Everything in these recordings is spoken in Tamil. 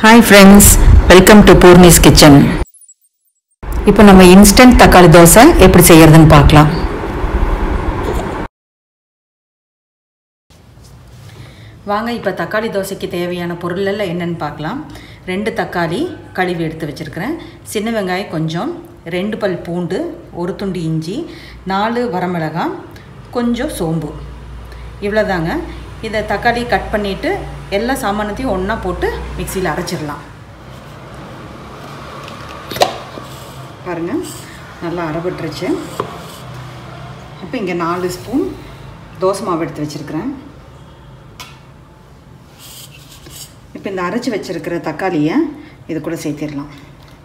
hi friends welcome to Poorni's kitchen இப்போ நம்ம இன்ஸ்டன்ட் தக்காளி தோசை எப்படி செய்யறதுன்னு பார்க்கலாம் வாங்க இப்போ தக்காளி தோசைக்கு தேவையான பொருள் எல்லாம் என்னென்னு பார்க்கலாம் ரெண்டு தக்காளி கழுவி எடுத்து வச்சுருக்கிறேன் சின்ன வெங்காயம் கொஞ்சம் ரெண்டு பல் பூண்டு ஒரு துண்டு இஞ்சி நாலு வரமிளகாய் கொஞ்சம் சோம்பு இவ்வளோதாங்க இதை தக்காளி கட் பண்ணிவிட்டு எல்லா சாமானத்தையும் ஒன்றா போட்டு மிக்சியில் அரைச்சிடலாம் பாருங்கள் நல்லா அரைபட்டுருச்சு இப்போ இங்கே நாலு ஸ்பூன் தோசை மாவு எடுத்து வச்சுருக்கிறேன் இப்போ இந்த அரைச்சி வச்சுருக்கிற தக்காளியை இது கூட சேர்த்திடலாம்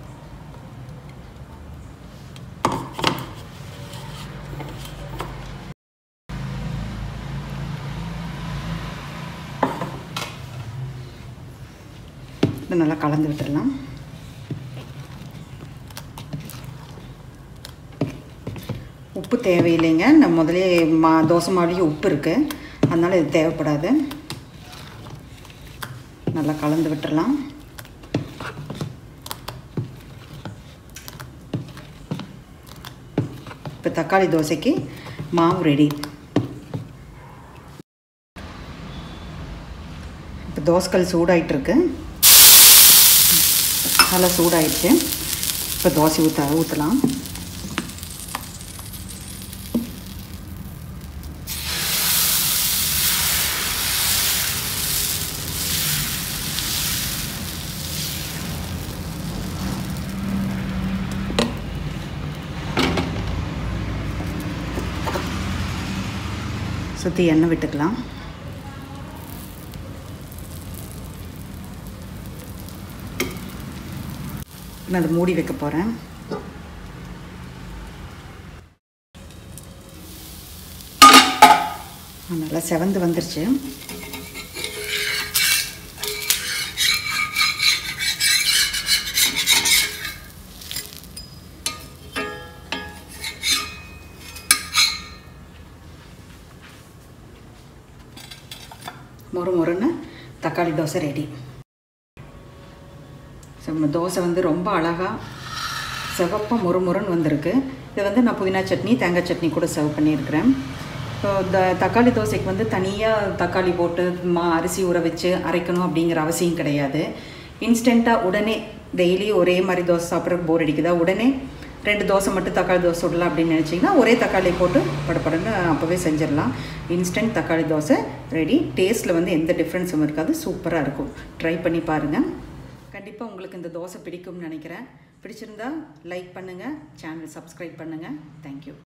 இதை நல்லா கலந்து விட்டுடலாம் உப்பு தேவையில்லைங்க நம்ம முதலே மா தோசை மாவுலேயே உப்பு இருக்குது அதனால் இது தேவைப்படாது நல்லா கலந்து விட்டுடலாம் இப்போ தக்காளி தோசைக்கு மாவு ரெடி இப்போ தோசைக்கல் சூடாயிட்டிருக்கு நல்லா சூடாயிடுச்சு இப்போ தோசை ஊற்ற ஊற்றலாம் சுற்றி எண்ணெய் விட்டுக்கலாம் நான் அதை மூடி வைக்க போகிறேன் நல்லா செவந்து வந்துருச்சு மொறு மொறுன்னு தக்காளி தோசை ரெடி ஸோ நம்ம தோசை வந்து ரொம்ப அழகாக சிவப்பாக மொறு மொறுன்னு வந்திருக்கு இது வந்து நான் புதினா சட்னி தேங்காய் சட்னி கூட சர்வ் பண்ணியிருக்கிறேன் ஸோ த தக்காளி தோசைக்கு வந்து தனியாக தக்காளி போட்டு மா அரிசி ஊற வச்சு அரைக்கணும் அப்படிங்கிற அவசியம் கிடையாது இன்ஸ்டண்ட்டாக உடனே டெய்லி ஒரே மாதிரி தோசை சாப்பிட்றதுக்கு போர் அடிக்குதா உடனே ரெண்டு தோசை மட்டும் தக்காளி தோசை விடலாம் அப்படின்னு நினச்சிங்கன்னா ஒரே தக்காளி போட்டு படப்படன்னு அப்போவே செஞ்சிடலாம் இன்ஸ்டன்ட் தக்காளி தோசை ரெடி டேஸ்ட்டில் வந்து எந்த டிஃப்ரென்ஸும் இருக்காது சூப்பராக இருக்கும் ட்ரை பண்ணி பாருங்கள் கண்டிப்பாக உங்களுக்கு இந்த தோசை பிடிக்கும்னு நினைக்கிறேன் பிடிச்சிருந்தா லைக் பண்ணுங்கள் சேனல் சப்ஸ்கிரைப் பண்ணுங்கள் தேங்க்யூ